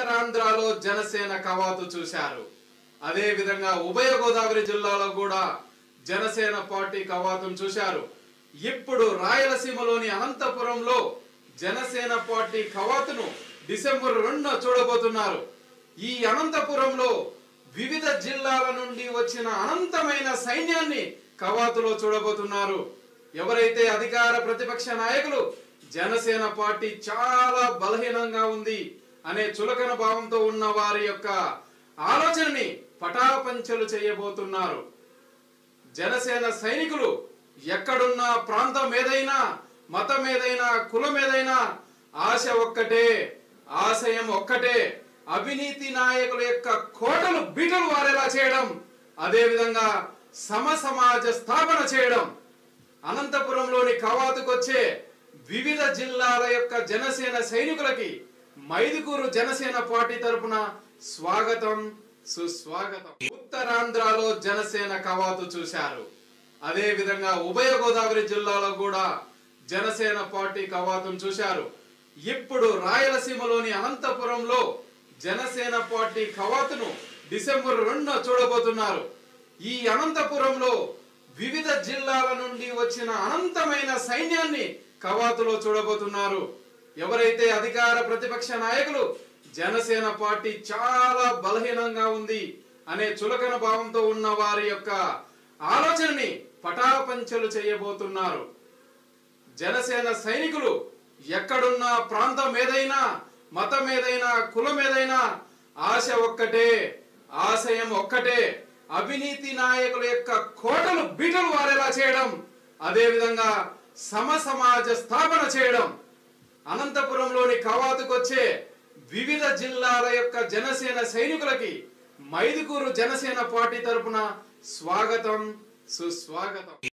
ఉత్తరాంధ్రలో జనసేన కవాతు చూశారు అదే విధంగా ఉభయ గోదావరి జిల్లాలో కూడా జనసేన పార్టీ కవాతును చూశారు ఇప్పుడు రాయలసీమలోని అనంతపురంలో జనసేన పార్టీ కవాతును డిసెంబర్ రెండున చూడబోతున్నారు ఈ అనంతపురంలో వివిధ జిల్లాల నుండి వచ్చిన అనంతమైన సైన్యాన్ని కవాతులో చూడబోతున్నారు ఎవరైతే అధికార ప్రతిపక్ష నాయకులు జనసేన పార్టీ చాలా బలహీనంగా ఉంది అనే చులకన భావంతో ఉన్న వారి యొక్క ఆలోచనని పటాపంచలు చేయబోతున్నారు జనసేన సైనికులు ఎక్కడున్నా ప్రాంతం ఏదైనా మతం ఏదైనా కులం ఏదైనా ఆశ ఒక్కటే ఆశయం ఒక్కటే అవినీతి నాయకుల యొక్క కోటలు బీటలు వారేలా చేయడం అదే విధంగా సమ సమాజ స్థాపన చేయడం అనంతపురంలోని కవాతుకొచ్చే వివిధ జిల్లాల యొక్క జనసేన సైనికులకి మైదుకూరు జనసేన పార్టీ తరపున స్వాగతం సుస్వాగతం ఉత్తరాంధ్రలో జనసేన కవాతు చూశారు అదే విధంగా ఉభయ గోదావరి జిల్లాలో కూడా జనసేన పార్టీ కవాతును చూశారు ఇప్పుడు రాయలసీమలోని అనంతపురంలో జనసేన పార్టీ కవాతును డిసెంబర్ రెండున చూడబోతున్నారు ఈ అనంతపురంలో వివిధ జిల్లాల నుండి వచ్చిన అనంతమైన సైన్యాన్ని కవాతులో చూడబోతున్నారు ఎవరైతే అధికార ప్రతిపక్ష నాయకులు జనసేన పార్టీ చాలా బలహీనంగా ఉంది అనే చులకన భావంతో ఉన్న వారి యొక్క ఆలోచనని పటాపంచలు చేయబోతున్నారు జనసేన సైనికులు ఎక్కడున్నా ప్రాంతం ఏదైనా మతం ఏదైనా కులం ఏదైనా ఆశ ఒక్కటే ఆశయం ఒక్కటే అవినీతి నాయకుల యొక్క కోటలు బీటలు వారేలా చేయడం అదే విధంగా సమ సమాజ స్థాపన చేయడం అనంతపురంలోని కవాతుకొచ్చే వివిధ జిల్లాల యొక్క జనసేన సైనికులకి మైదుకూరు జనసేన పార్టీ తరపున స్వాగతం సుస్వాగతం